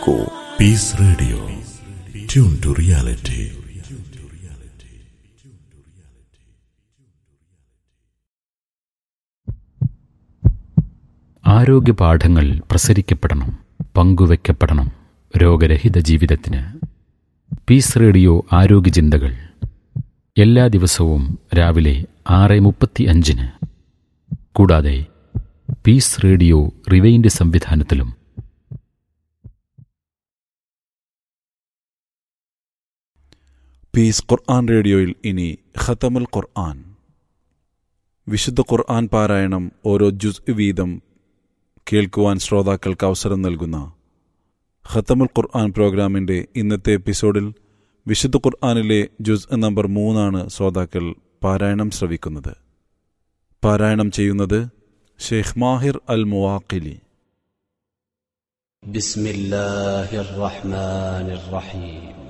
കേൾക്കൂ Peace radio tune to reality ആരോഗ്യ പാഠങ്ങൾ പ്രസരിക്കപ്പെടണം പങ്കുവെക്കപ്പെടണം രോഗരഹിത ജീവിതത്തിന് പീസ് റേഡിയോ ആരോഗ്യ ചിന്തകൾ എല്ലാ ദിവസവും രാവിലെ ആറ് മുപ്പത്തി അഞ്ചിന് കൂടാതെ പീസ് റേഡിയോ റിവൈൻഡ് സംവിധാനത്തിലും പീസ് ഖുർആൻ റേഡിയോയിൽ ഇനി ഖത്തമുൽ ഖുർആൻ വിശുദ്ധ ഖുർആൻ പാരായണം ഓരോ ജുസ് വീതം കേൾക്കുവാൻ ശ്രോതാക്കൾക്ക് അവസരം നൽകുന്ന ഖത്തമുൽ ഖുർആൻ പ്രോഗ്രാമിന്റെ ഇന്നത്തെ എപ്പിസോഡിൽ വിശുദ്ധ ഖുർആനിലെ ജുസ് നമ്പർ മൂന്നാണ് ശ്രോതാക്കൾ പാരായണം ശ്രവിക്കുന്നത് പാരായണം ചെയ്യുന്നത് ഷെയ്ഖ് മാഹിർ അൽ മുവാഖിലി بسم الله الرحمن الرحيم